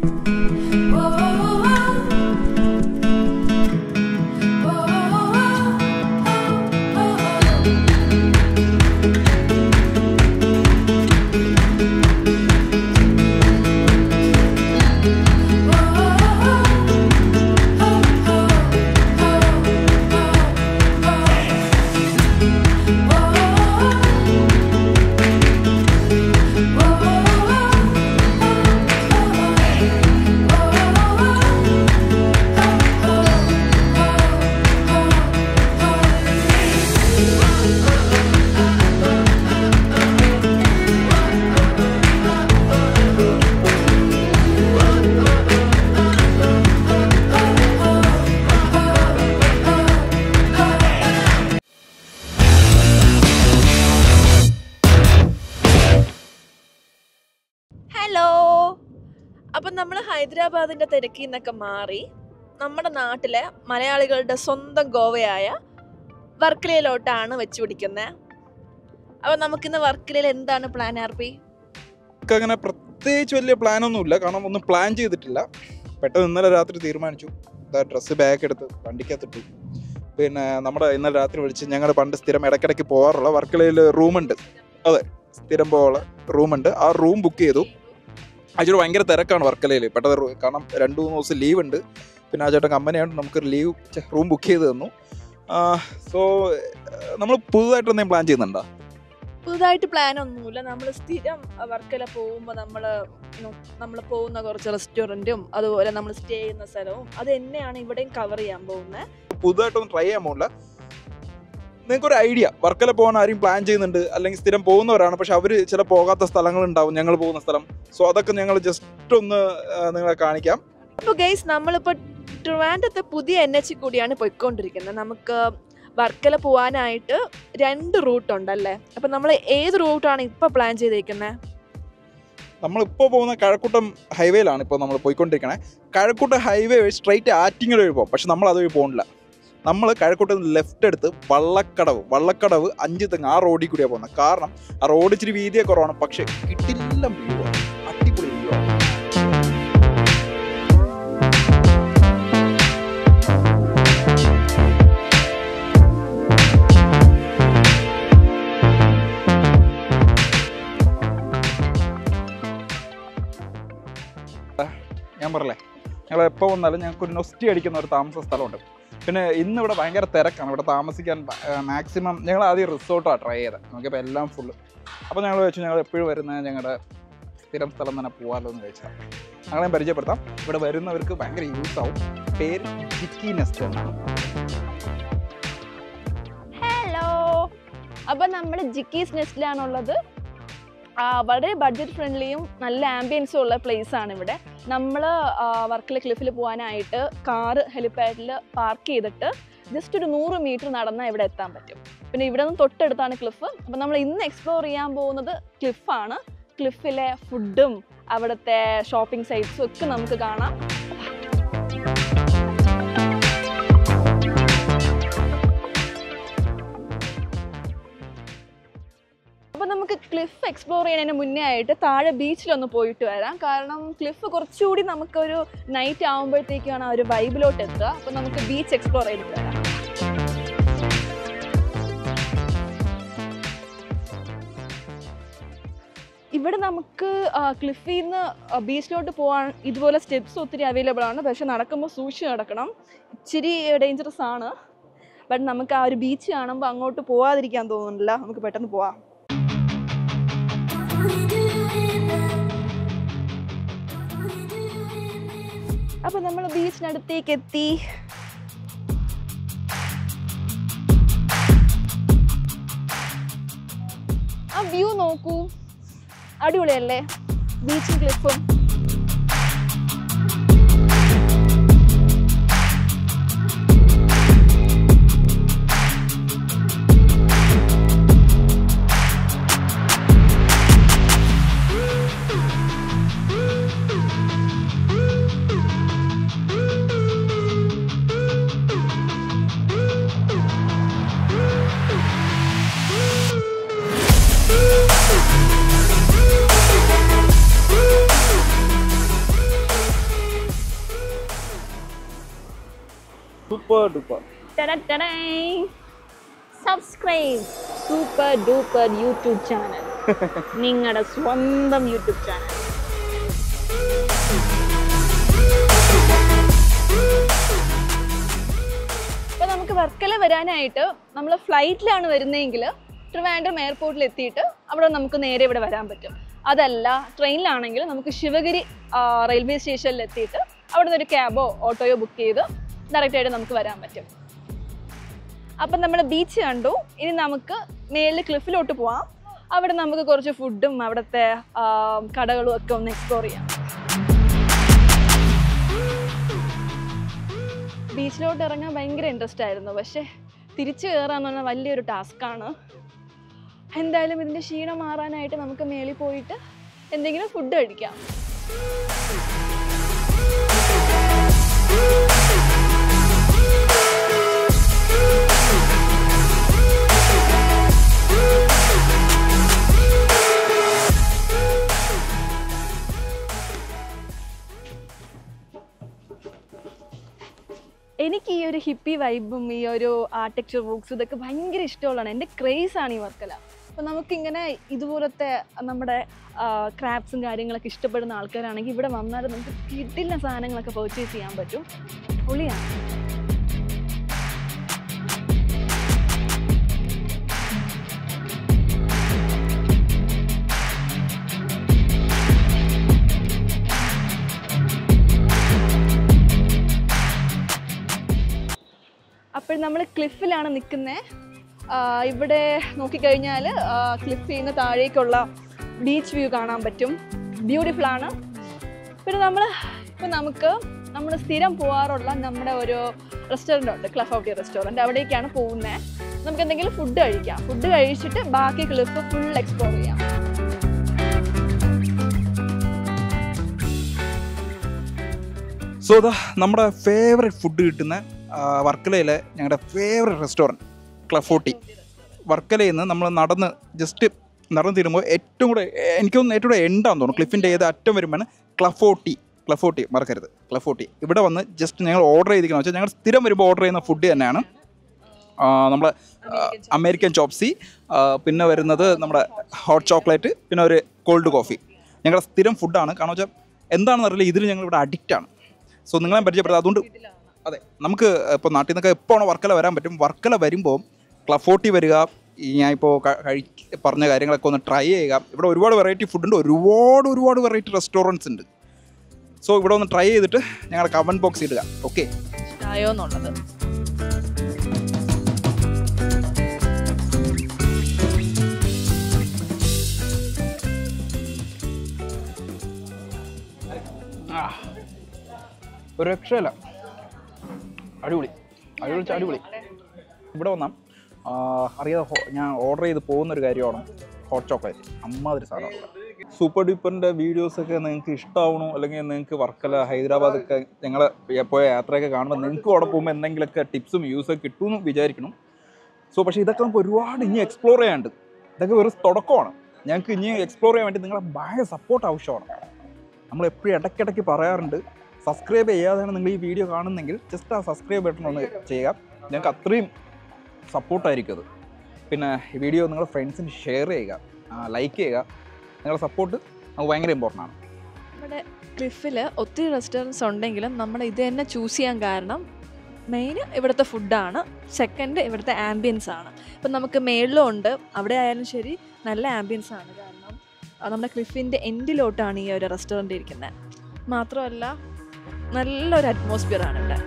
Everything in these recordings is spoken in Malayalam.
ഹലോ അപ്പം നമ്മൾ ഹൈദരാബാദിൻ്റെ തിരക്കിൽ നിന്നൊക്കെ മാറി നമ്മുടെ നാട്ടിലെ മലയാളികളുടെ സ്വന്തം ഗോവയായ വർക്കലയിലോട്ടാണ് വെച്ച് പിടിക്കുന്നത് അപ്പം നമുക്കിന്ന് വർക്കലയിൽ എന്താണ് പ്ലാൻ ആർ പി നമുക്ക് അങ്ങനെ പ്രത്യേകിച്ച് വലിയ പ്ലാനൊന്നുമില്ല കാരണം ഒന്നും പ്ലാൻ ചെയ്തിട്ടില്ല പെട്ടെന്ന് ഇന്നലെ രാത്രി തീരുമാനിച്ചു ഡ്രസ്സ് ബാഗ് എടുത്ത് വണ്ടിക്കകത്തിട്ടു പിന്നെ നമ്മുടെ ഇന്നലെ രാത്രി വിളിച്ച് ഞങ്ങൾ പണ്ട് സ്ഥിരം ഇടയ്ക്കിടയ്ക്ക് പോകാറുള്ള വർക്കലയിൽ റൂമുണ്ട് അതെ സ്ഥിരം പോകാനുള്ള റൂമുണ്ട് ആ റൂം ബുക്ക് ചെയ്തു ആ ചേട്ടൻ ഭയങ്കര തിരക്കാണ് വർക്കലയിൽ പെട്ടെന്ന് റൂ- കാരണം രണ്ട് മൂന്ന് ദിവസം ലീവ് ഉണ്ട് പിന്നെ ആ ചേട്ടൻ കമ്പനിയായിട്ട് നമുക്ക് ലീവ് റൂം ബുക്ക് ചെയ്ത് തന്നു സോ നമ്മൾ പുതുതായിട്ട് എന്തെങ്കിലും പ്ലാൻ ചെയ്യുന്നുണ്ടോ പുതുതായിട്ട് പ്ലാൻ ഒന്നുമില്ല നമ്മൾ സ്ഥിരം വർക്കല പോകുമ്പോൾ നമ്മൾ നമ്മൾ പോകുന്ന കുറച്ച് റെസ്റ്റോറൻറ്റും അതുപോലെ നമ്മൾ സ്റ്റേ ചെയ്യുന്ന സ്ഥലവും അത് തന്നെയാണ് ഇവിടെയും കവർ ചെയ്യാൻ പോകുന്നത് പുതുതായിട്ടൊന്നും ട്രൈ ചെയ്യാൻ പോകില്ല നിങ്ങൾക്ക് ഒരു ഐഡിയ വർക്കല പോകാൻ ആരും പ്ലാൻ ചെയ്യുന്നുണ്ട് അല്ലെങ്കിൽ സ്ഥിരം പോകുന്നവരാണ് പക്ഷെ അവർ ചില പോകാത്ത സ്ഥലങ്ങൾ ഉണ്ടാവും ഞങ്ങൾ പോകുന്ന സ്ഥലം സോ അതൊക്കെ ഞങ്ങൾ ജസ്റ്റ് ഒന്ന് ആ, നിങ്ങളെ കാണിക്കാം അപ്പോൾ ഗൈസ് നമ്മളിപ്പോൾ ട്രിവാൻഡത്തെ പുതിയ എൻ എച്ച് കൂടിയാണ് പോയിക്കൊണ്ടിരിക്കുന്നത് നമുക്ക് വർക്കല പോകാനായിട്ട് രണ്ട് റൂട്ട് ഉണ്ടല്ലേ അപ്പം നമ്മൾ ഏത് റൂട്ടാണ് ഇപ്പോൾ പ്ലാൻ ചെയ്തേക്കുന്നത് നമ്മളിപ്പോൾ പോകുന്ന കഴക്കൂട്ടം ഹൈവേയിലാണ് ഇപ്പോൾ നമ്മൾ പോയിക്കൊണ്ടിരിക്കണേ കഴക്കൂട്ടം ഹൈവേ വഴി സ്ട്രൈറ്റ് ആറ്റിങ്ങൽ വഴി പോകും പക്ഷെ നമ്മൾ അതുവഴി പോകണില്ല നമ്മൾ കഴക്കൂട്ടം ലെഫ്റ്റ് എടുത്ത് വള്ളക്കടവ് വള്ളക്കടവ് അഞ്ച് തെങ്ങ് ആ റോഡിൽ കൂടിയാണ് പോകുന്നത് കാരണം ആ റോഡ് ഇച്ചിരി വീതിയെ കുറവാണ് പക്ഷെ കിട്ടില്ല വ്യൂ ആണ് അടിപൊളി വ്യൂ ആണ് ഞാൻ പറയല്ലേ ഞങ്ങൾ എപ്പോൾ വന്നാലും ഞങ്ങൾക്ക് ഒരു നൊസ്റ്റി അടിക്കുന്ന ഒരു താമസ സ്ഥലമുണ്ട് പിന്നെ ഇന്ന് ഇവിടെ ഭയങ്കര തിരക്കാണ് ഇവിടെ താമസിക്കാൻ മാക്സിമം ഞങ്ങൾ ആദ്യം റിസോർട്ടാണ് ട്രൈ ചെയ്തത് നോക്കിയപ്പോൾ എല്ലാം ഫുള്ള് അപ്പോൾ ഞങ്ങൾ വെച്ചു ഞങ്ങൾ എപ്പോഴും വരുന്നത് ഞങ്ങളുടെ സ്ഥിരം സ്ഥലം തന്നെ പോകാമല്ലോ എന്ന് വെച്ചാൽ ഞങ്ങളെ പരിചയപ്പെടുത്താം ഇവിടെ വരുന്നവർക്ക് ഭയങ്കര യൂസ് ആവും പേര് ജിക്കി നെസ്റ്റ് എന്നാണ് ഹലോ അപ്പം നമ്മൾ ജിക്കീസ് നെസ്റ്റിലാണുള്ളത് ആ, വളരെ ബഡ്ജറ്റ് ഫ്രണ്ട്ലിയും നല്ല ആംബിയൻസും ഉള്ള പ്ലേസ് ആണ് ഇവിടെ നമ്മൾ വർക്കല ക്ലിഫിൽ പോകാനായിട്ട് കാറ് ഹെലിപ്പാഡിൽ പാർക്ക് ചെയ്തിട്ട് ജസ്റ്റ് ഒരു നൂറ് മീറ്റർ നടന്നാൽ ഇവിടെ എത്താൻ പറ്റും പിന്നെ ഇവിടെ നിന്ന് തൊട്ടടുത്താണ് ക്ലിഫ് അപ്പം നമ്മൾ ഇന്ന് എക്സ്പ്ലോർ ചെയ്യാൻ പോകുന്നത് ക്ലിഫാണ് ക്ലിഫിലെ ഫുഡും അവിടുത്തെ ഷോപ്പിംഗ് സൈറ്റ്സും ഒക്കെ നമുക്ക് കാണാം അപ്പോൾ നമുക്ക് ക്ലിഫ് എക്സ്പ്ലോർ ചെയ്യുന്നതിന് മുന്നേ ആയിട്ട് താഴെ ബീച്ചിലൊന്ന് പോയിട്ട് വരാം കാരണം ക്ലിഫ് കുറച്ചുകൂടി നമുക്കൊരു നൈറ്റ് ആകുമ്പോഴത്തേക്കാണ് ആ ഒരു വൈബിലോട്ട് എത്തുക അപ്പോൾ നമുക്ക് ബീച്ച് എക്സ്പ്ലോർ ചെയ്തിട്ട് വരാം ഇവിടെ നമുക്ക് ക്ലിഫിൽ നിന്ന് ബീച്ചിലോട്ട് പോകാൻ ഇതുപോലെ സ്റ്റെപ്സ് ഒത്തിരി അവൈലബിൾ ആണ് പക്ഷെ നടക്കുമ്പോൾ സൂക്ഷിച്ച് നടക്കണം ഇച്ചിരി ഡേഞ്ചറസ് ആണ് ബട്ട് നമുക്ക് ആ ഒരു ബീച്ച് കാണുമ്പോൾ അങ്ങോട്ട് പോവാതിരിക്കാൻ തോന്നുന്നില്ല നമുക്ക് പെട്ടെന്ന് പോവാം അപ്പൊ നമ്മൾ ബീച്ചിനടുത്തേക്ക് എത്തി ആ വ്യൂ നോക്കൂ അടിപൊളിയല്ലേ ബീച്ചും ക്ലിഫും super duper subscribe super duper YouTube channel നിങ്ങളുടെ സ്വന്തം യൂട്യൂബ് ചാനൽ ഇപ്പൊ നമുക്ക് വർക്കല വരാനായിട്ട് നമ്മൾ ഫ്ലൈറ്റിലാണ് വരുന്നതെങ്കിൽ ട്രിവാൻഡ്രം എയർപോർട്ടിൽ എത്തിയിട്ട് അവിടെ നമുക്ക് നേരെ ഇവിടെ വരാൻ പറ്റും അതല്ല ട്രെയിനിലാണെങ്കിൽ നമുക്ക് ശിവഗിരി ആ, റെയിൽവേ സ്റ്റേഷനിൽ എത്തിയിട്ട് അവിടെ നിന്ന് ഒരു ക്യാബോ ഓട്ടോയോ ബുക്ക് ചെയ്ത് ഡയറക്റ്റ് ആയിട്ട് നമുക്ക് വരാൻ പറ്റും അപ്പം നമ്മൾ ബീച്ച് കണ്ടു ഇനി നമുക്ക് മേളിൽ ക്ലിഫിലോട്ട് പോവാം അവിടെ നമുക്ക് കുറച്ച് ഫുഡും അവിടുത്തെ ആ, കടകളും ഒക്കെ ഒന്ന് എക്സ്പ്ലോർ ചെയ്യാം ബീച്ചിലോട്ട് ഇറങ്ങാൻ ഭയങ്കര ഇൻട്രസ്റ്റ് ആയിരുന്നു പക്ഷേ തിരിച്ചു കയറാന്ന് പറഞ്ഞാൽ വലിയൊരു ടാസ്ക്കാണ് എന്തായാലും ഇതിൻ്റെ ക്ഷീണം മാറാനായിട്ട് നമുക്ക് മേളിൽ പോയിട്ട് എന്തെങ്കിലും ഫുഡ് കഴിക്കാം എനിക്ക് ഈ ഒരു ഹിപ്പി വൈബും ഈ ഒരു ആർട്ടിക്ചർ ബുക്സ് ഇതൊക്കെ ഭയങ്കര ഇഷ്ടമുള്ളതാണ് എൻ്റെ ക്രേസ് ആണ് ഈ വർക്കല അപ്പോൾ നമുക്കിങ്ങനെ ഇതുപോലത്തെ നമ്മുടെ ക്രാപ്സും കാര്യങ്ങളൊക്കെ ഇഷ്ടപ്പെടുന്ന ആൾക്കാരാണെങ്കിൽ ഇവിടെ വന്നാൽ നമുക്ക് കിട്ടില്ല സാധനങ്ങളൊക്കെ പർച്ചേസ് ചെയ്യാൻ പറ്റും പൊളിയാണ് അപ്പോൾ നമ്മൾ ക്ലിഫിലാണ് നിൽക്കുന്നത് ഇവിടെ നോക്കിക്കഴിഞ്ഞാൽ ക്ലിഫിൽ നിന്ന് താഴേക്കുള്ള ബീച്ച് വ്യൂ കാണാൻ പറ്റും ബ്യൂട്ടിഫുൾ ആണ് പിന്നെ നമ്മൾ ഇപ്പം നമുക്ക് നമ്മൾ സ്ഥിരം പോകാറുള്ള നമ്മുടെ ഒരു റെസ്റ്റോറൻ്റ് ഉണ്ട് ക്ലഫ് ഔട്ടി റെസ്റ്റോറൻറ്റ് അവിടേക്കാണ് പോകുന്നത് നമുക്ക് എന്തെങ്കിലും ഫുഡ് കഴിക്കാം ഫുഡ് കഴിച്ചിട്ട് ബാക്കി ക്ലിഫ് ഫുൾ എക്സ്പ്ലോർ ചെയ്യാം സോ ഇതാ നമ്മുടെ ഫേവറേറ്റ് ഫുഡ് കിട്ടുന്ന ആ, വർക്കലയിലെ ഞങ്ങളുടെ ഫേവറേറ്റ് റെസ്റ്റോറൻറ്റ് ക്ലഫോട്ടി വർക്കലയിൽ നിന്ന് നമ്മൾ നടന്ന് ജസ്റ്റ് നടന്ന് തീരുമ്പോൾ ഏറ്റവും കൂടെ എനിക്കൊന്ന് ഏറ്റവും കൂടെ എണ്ടാന്ന് തോന്നുന്നു ക്ലിഫിൻ്റെ ഏത് അറ്റം വരുമ്പോൾ ക്ലഫോട്ടി ക്ലഫോട്ടി മറക്കരുത് ക്ലഫോട്ടി ഇവിടെ വന്ന് ജസ്റ്റ് ഞങ്ങൾ ഓർഡർ ചെയ്തിരിക്കുന്നത് വെച്ചാൽ ഞങ്ങൾ സ്ഥിരം വരുമ്പോൾ ഓർഡർ ചെയ്യുന്ന ഫുഡ് തന്നെയാണ് ആ, നമ്മുടെ ആ, അമേരിക്കൻ ചോപ്സി ആ, പിന്നെ വരുന്നത് നമ്മുടെ ഹോട്ട് ചോക്ലേറ്റ് പിന്നെ ഒരു കോൾഡ് കോഫി ഞങ്ങളുടെ സ്ഥിരം ഫുഡാണ് കാരണം വെച്ചാൽ എന്താണെന്ന് അറിയില്ല ഇതിൽ ഞങ്ങൾ ഇവിടെ അഡിക്റ്റാണ് സോ നിങ്ങളെ പരിചയപ്പെടുത്തുക അതുകൊണ്ട് അതെ നമുക്ക് ഇപ്പോൾ നാട്ടിൽ നിന്നൊക്കെ എപ്പോൾ വർക്കല വരാൻ പറ്റും വർക്കല വരുമ്പോൾ ക്ലഫോട്ടി വരിക ഈ ഞാൻ ഇപ്പോൾ കഴി പറഞ്ഞ കാര്യങ്ങളൊക്കെ ഒന്ന് ട്രൈ ചെയ്യുക ഇവിടെ ഒരുപാട് വെറൈറ്റി ഫുഡ് ഉണ്ട് ഒരുപാട് ഒരുപാട് വെറൈറ്റി റെസ്റ്റോറൻറ്റ്സ് ഉണ്ട് സോ ഇവിടെ ഒന്ന് ട്രൈ ചെയ്തിട്ട് ഞങ്ങളുടെ കമൻറ്റ് ബോക്സ് ഇടുക ഓക്കെ ഇഷ്ടമായോ എന്നുള്ളത് ഒരു രക്ഷയില്ല അടിപൊളി അടിപൊളി വെച്ചാ അടിപൊളി ഇവിടെ വന്നാൽ അറിയാതെ ഹോ- ഞാൻ ഓർഡർ ചെയ്ത് പോകുന്ന ഒരു കാര്യമാണ് ഹോട്ട് ചോക്ലേറ്റ് അമ്മാതിരി സാധനമാണ് സൂപ്പർ ഡൂപ്പറിൻ്റെ വീഡിയോസൊക്കെ നിങ്ങൾക്ക് ഇഷ്ടമാവണോ അല്ലെങ്കിൽ നിങ്ങൾക്ക് വർക്കല ഹൈദരാബാദൊക്കെ ഞങ്ങൾ പോയ യാത്രയൊക്കെ കാണുമ്പോൾ നിങ്ങൾക്ക് അവിടെ പോകുമ്പോൾ എന്തെങ്കിലുമൊക്കെ ടിപ്സും യൂസൊക്കെ കിട്ടുമെന്ന് വിചാരിക്കണം സോ പക്ഷേ ഇതൊക്കെ നമുക്ക് ഒരുപാട് ഇനി എക്സ്പ്ലോർ ചെയ്യാനുണ്ട് ഇതൊക്കെ വെറും തുടക്കമാണ് ഞങ്ങൾക്ക് ഇനി എക്സ്പ്ലോർ ചെയ്യാൻ വേണ്ടി നിങ്ങളെ ഭയങ്കര സപ്പോർട്ട് ആവശ്യമാണ് നമ്മൾ എപ്പോഴും ഇടയ്ക്കിടയ്ക്ക് പറയാറുണ്ട് സബ്സ്ക്രൈബ് ചെയ്യാതെയാണ് നിങ്ങൾ ഈ വീഡിയോ കാണുന്നെങ്കിൽ ജസ്റ്റ് ആ സബ്സ്ക്രൈബ് ബട്ടൺ ഒന്ന് ചെയ്യുക ഞങ്ങൾക്ക് അത്രയും സപ്പോർട്ടായിരിക്കും അത് പിന്നെ ഈ വീഡിയോ നിങ്ങൾ ഫ്രണ്ട്സിന് ഷെയർ ചെയ്യുക ലൈക്ക് ചെയ്യുക നിങ്ങളുടെ സപ്പോർട്ട് നമുക്ക് ഭയങ്കര ഇമ്പോർട്ടൻ്റ് ആണ് നമ്മുടെ ക്ലിഫിൽ ഒത്തിരി റെസ്റ്റോറൻറ്റ്സ് ഉണ്ടെങ്കിലും നമ്മൾ ഇത് തന്നെ ചൂസ് ചെയ്യാൻ കാരണം മെയിൻ ഇവിടുത്തെ ഫുഡാണ് സെക്കൻഡ് ഇവിടുത്തെ ആംബിയൻസ് ആണ് ഇപ്പം നമുക്ക് മേളിലും ഉണ്ട് അവിടെ ആയാലും ശരി നല്ല ആംബിയൻസ് ആണ് കാരണം ആ, നമ്മുടെ ക്ലിഫിൻ്റെ എൻഡിലോട്ടാണ് ഈ ഒരു റെസ്റ്റോറൻറ്റ് ഇരിക്കുന്നത് മാത്രമല്ല നല്ലൊരു അറ്റ്മോസ്ഫിയർ ആണ് ഇവിടെ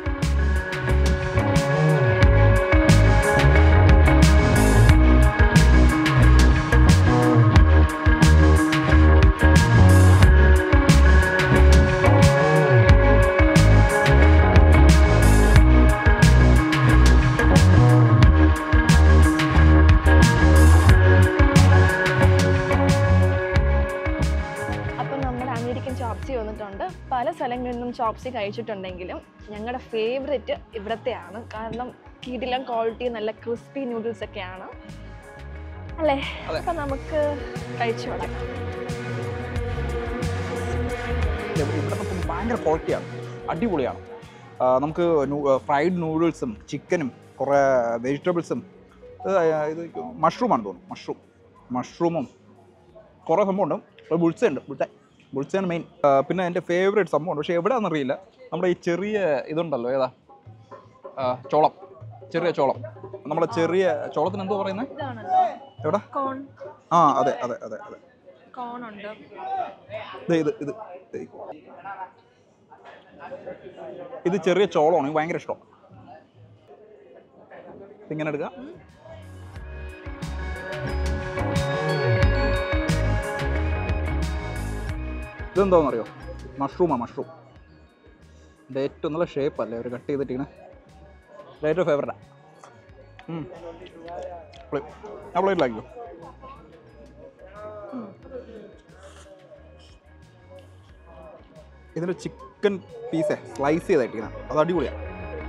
അപ്പം നമ്മുടെ അമേരിക്കൻ ചോപ്സി വന്നിട്ടുണ്ട് പല സ്ഥലങ്ങളിൽ നിന്നും ചോപ്സി കഴിച്ചിട്ടുണ്ടെങ്കിലും ഞങ്ങളുടെ ഫേവറേറ്റ് ഇവിടത്തെയാണ് കാരണം കിടിലം ക്വാളിറ്റി നല്ല ക്രിസ്പി നൂഡിൽസ് ഒക്കെയാണ് അല്ലേ അതെ. അപ്പം നമുക്ക് കഴിച്ചു തുടങ്ങാം ഇവിടെ നമുക്ക് ഭയങ്കര ക്വാളിറ്റിയാണ് അടിപൊളിയാണ് ആ, നമുക്ക് ഫ്രൈഡ് നൂഡിൽസും ചിക്കനും കുറേ വെജിറ്റബിൾസും ഇത് ആ, ഇത് മഷ്റൂമാണ് തോന്നുന്നു മഷ്റൂം മഷ്റൂമും കുറേ സംഭവമുണ്ട് ഒരു ബുൾസ ഉണ്ട് ബുൾസ ബുൾസയാണ് മെയിൻ പിന്നെ എൻ്റെ ഫേവറേറ്റ് സംഭവമുണ്ട് പക്ഷേ എവിടെയാണെന്ന് അറിയില്ല നമ്മുടെ ഈ ചെറിയ ഇതുണ്ടല്ലോ ഏതാ ആ, ചോളം ചെറിയ ചോളം നമ്മുടെ ചെറിയ ചോളത്തിന് എന്തോ പറയുന്നത് ഇതാണല്ലോ എവിടെ കോൺ ആ അതെ അതെ അതെ അതെ കോൺ ഉണ്ട് ദേ ഇത് ഇത് ദേ. ഇത് ചെറിയ ചോളമാണ് എനിക്ക് ഭയങ്കര ഇഷ്ടം ഇങ്ങനെ എടുക്കുക ഇതെന്തോന്നറിയോ മഷ്റൂമാ മഷ്റൂം ഇത് ഏറ്റവും നല്ല ഷേപ്പ് അല്ലേ ഒരു കട്ട് ചെയ്തിട്ടിങ്ങനെ ഇത് ഏറ്റവും ഫേവറേറ്റാ ഞാൻ പ്ലേറ്റിലാക്കിയോ ഇതിൻ്റെ ചിക്കൻ പീസേ സ്ലൈസ് ചെയ്തായിട്ടിങ്ങനെ അത് അടിപൊളിയാണ്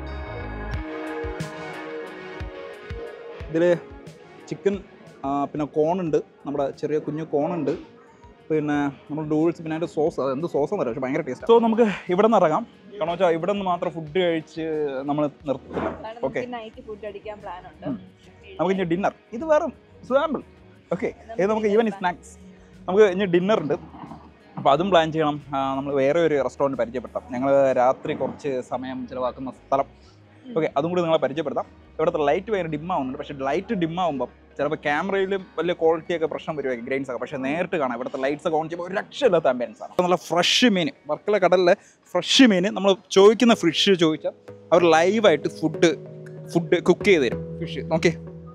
ഇതിൽ ചിക്കൻ പിന്നെ കോണുണ്ട് നമ്മുടെ ചെറിയ കുഞ്ഞു കോണുണ്ട് പിന്നെ നമ്മൾ നൂഡിൽസ് പിന്നെ അതിൻ്റെ സോസ് അത് എന്ത് സോസാന്ന് അറിയാം പക്ഷേ ഭയങ്കര ടേസ്റ്റ് സോ നമുക്ക് ഇവിടെ നിന്ന് ഇറങ്ങാം കാരണം വെച്ചാൽ ഇവിടെ നിന്ന് മാത്രം ഫുഡ് കഴിച്ച് നമ്മൾ നിർത്തില്ല ഓക്കെ നൈറ്റ് ഫുഡ് അടിക്കാൻ പ്ലാൻ ഉണ്ട് നമുക്ക് ഇനി ഡിന്നർ ഇത് വേറെ സാമ്പിൾ ഓക്കെ ഇത് നമുക്ക് ഈവൻ സ്നാക്സ് നമുക്ക് ഇനി ഡിന്നർ ഉണ്ട് അപ്പോൾ അതും പ്ലാൻ ചെയ്യണം നമ്മൾ വേറെ ഒരു റെസ്റ്റോറൻറ്റ് പരിചയപ്പെടുത്താം ഞങ്ങൾ രാത്രി കുറച്ച് സമയം ചിലവാക്കുന്ന സ്ഥലം ഓക്കെ അതും കൂടി നിങ്ങളെ പരിചയപ്പെടുത്താം ഇവിടുത്തെ ലൈറ്റ് ഭയങ്കര ഡിം ആവുന്നുണ്ട് പക്ഷേ ലൈറ്റ് ഡിം ആവുമ്പോൾ ചിലപ്പോൾ ക്യാമറയിലും വലിയ ക്വാളിറ്റി ഒക്കെ പ്രശ്നം വരുമായിരിക്കും ഗ്രെയിൻസ് ഒക്കെ പക്ഷേ നേരിട്ട് കാണാം ഇവിടുത്തെ ലൈറ്റ്സ് ഒക്കെ ഓൺ ചെയ്യുമ്പോൾ ഒരു രക്ഷയില്ലാത്ത ആംബിയൻസ് ആണ് നല്ല ഫ്രഷ് മീൻ വർക്കല കടലിലെ ഫ്രഷ് മീൻ നമ്മൾ ചോദിക്കുന്ന ഫിഷ് ചോദിച്ചാൽ അവർ ലൈവായിട്ട് ഫുഡ് ഫുഡ് കുക്ക് ചെയ്ത് തരും ഫിഷ് ഓക്കെ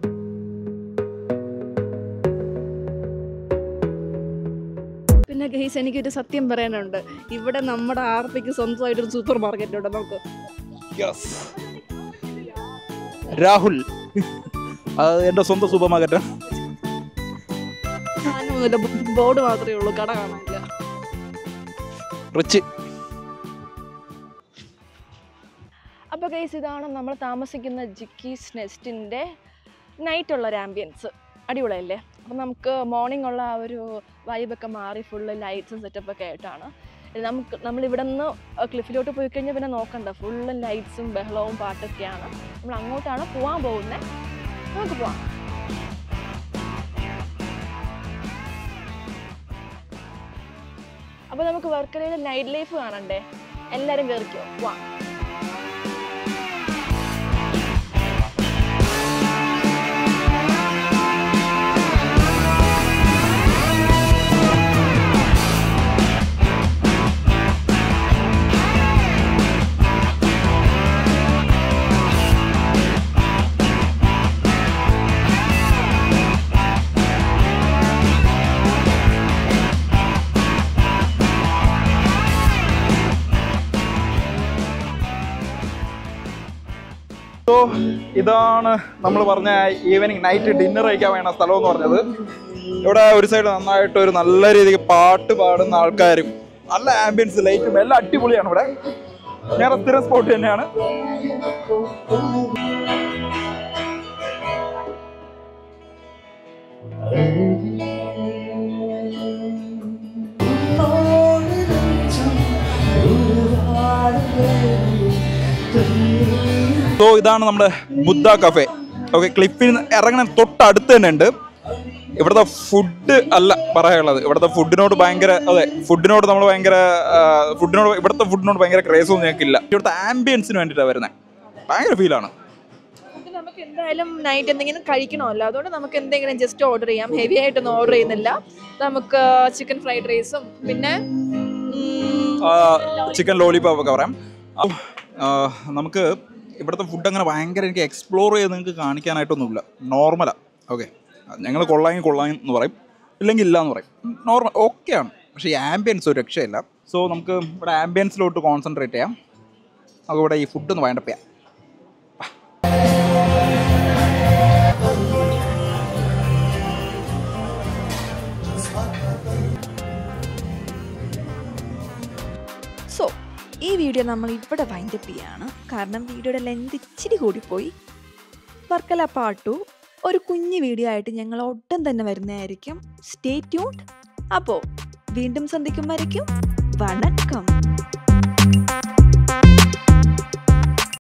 പിന്നെ ഗൈസ് എനിക്കൊരു സത്യം പറയാനുണ്ട് ഇവിടെ നമ്മുടെ ആർപ്പിക്ക് സ്വന്തമായിട്ടൊരു സൂപ്പർ മാർക്കറ്റ് ഉണ്ട് നമുക്ക് യെസ് രാഹുൽ അത് എൻ്റെ സ്വന്തം സൂപ്പർ മാർക്കറ്റ് സാധനമൊന്നുമില്ല ബോർഡ് മാത്രമേ ഉള്ളൂ കട കാണാനില്ല റിച്ച് അപ്പോൾ ഗൈസ് ഇതാണ് നമ്മൾ താമസിക്കുന്ന ജിക്കീസ് നെസ്റ്റിൻ്റെ നൈറ്റുള്ള ഒരു ആംബിയൻസ് അടിപൊളിയല്ലേ അപ്പം നമുക്ക് മോർണിംഗ് ഉള്ള ആ ഒരു വൈബൊക്കെ മാറി ഫുള്ള് ലൈറ്റ്സും സെറ്റപ്പൊക്കെ ആയിട്ടാണ് ഇത് നമുക്ക് നമ്മൾ ഇവിടെ നിന്ന് ക്ലിഫിലോട്ട് പോയി കഴിഞ്ഞാൽ പിന്നെ നോക്കണ്ട ഫുള്ള് ലൈറ്റ്സും ബഹളവും പാട്ടൊക്കെയാണ് നമ്മൾ അങ്ങോട്ടാണ് പോകാൻ പോകുന്നത് നമുക്ക് പോവാം അപ്പോൾ നമുക്ക് വർക്കലയിലെ നൈറ്റ് ലൈഫ് കാണണ്ടേ എല്ലാവരും കയറിക്കോ പോവാം സോ ഇതാണ് നമ്മൾ പറഞ്ഞ ഈവനിങ് നൈറ്റ് ഡിന്നർ കഴിക്കാൻ വേണ്ട സ്ഥലം എന്ന് പറഞ്ഞത് ഇവിടെ ഒരു സൈഡ് നന്നായിട്ട് ഒരു നല്ല രീതിക്ക് പാട്ട് പാടുന്ന ആൾക്കാരും നല്ല ആംബിയൻസ് ലൈറ്റും എല്ലാം അടിപൊളിയാണ് ഇവിടെ ഞങ്ങളുടെ സ്ഥിരം സ്പോട്ട് തന്നെയാണ് സോ ഇതാണ് നമ്മുടെ ബുദ്ധ കഫേ ഓക്കെ ക്ലിപ്പിൽ നിന്ന് ഇറങ്ങണ തൊട്ടടുത്ത് തന്നെ ഉണ്ട് ഇവിടുത്തെ ഫുഡ് അല്ല പറയാനുള്ളത് ഇവിടുത്തെ ഫുഡിനോട് ഭയങ്കര അതെ ഫുഡിനോട് നമ്മൾ ഭയങ്കര ആ, ഫുഡിനോട് ഇവിടുത്തെ ഫുഡിനോട് ഭയങ്കര ക്രേസ് ഒന്നും ഞങ്ങൾക്കില്ല ഇവിടുത്തെ ആംബിയൻസിന് വേണ്ടിയിട്ടാണ് വരുന്നത് ഭയങ്കര ഫീലാണ് ഇത് നമുക്ക് എന്തായാലും നൈറ്റ് എന്തെങ്കിലും കഴിക്കണമല്ലോ അതുകൊണ്ട് നമുക്ക് എന്തെങ്കിലും ജസ്റ്റ് ഓർഡർ ചെയ്യാം ഹെവി ആയിട്ടൊന്നും ഓർഡർ ചെയ്യുന്നില്ല നമുക്ക് ചിക്കൻ ഫ്രൈഡ് റൈസും പിന്നെ ഉം, ചിക്കൻ ലോലിപോപ്പ് ഒക്കെ പറയാം അപ്പം, ആ, നമുക്ക് ഇവിടുത്തെ ഫുഡ് അങ്ങനെ ഭയങ്കര എനിക്ക് എക്സ്പ്ലോർ ചെയ്ത് നിങ്ങൾക്ക് കാണിക്കാനായിട്ടൊന്നുമില്ല നോർമലാണ് ഓക്കെ ഞങ്ങൾ കൊള്ളാമെങ്കിൽ കൊള്ളാം എന്ന് പറയും ഇല്ലെങ്കിൽ ഇല്ല എന്ന് പറയും നോർമൽ ഓക്കെയാണ് പക്ഷേ ഈ ആംബിയൻസ് ഒരു രക്ഷയില്ല സോ നമുക്ക് ഇവിടെ ആംബിയൻസിലോട്ട് കോൺസെൻട്രേറ്റ് ചെയ്യാം നമുക്ക് ഇവിടെ ഈ ഫുഡ് ഒന്ന് വൈൻഡപ്പ് ചെയ്യാം സോ ഈ വീഡിയോ നമ്മൾ ഇവിടെ വൈൻഡപ്പ് ചെയ്യാണ് കാരണം വീഡിയോയുടെ ലെങ്ത് ഇച്ചിരി കൂടിപ്പോയി വർക്കല പാട്ടു ഒരു കുഞ്ഞു വീഡിയോ ആയിട്ട് ഞങ്ങൾ ഒട്ടും തന്നെ വരുന്നതായിരിക്കും സ്റ്റേ ട്യൂൺഡ് അപ്പോൾ വീണ്ടും സന്ധിക്കുമ്പോഴേക്കും വണക്കം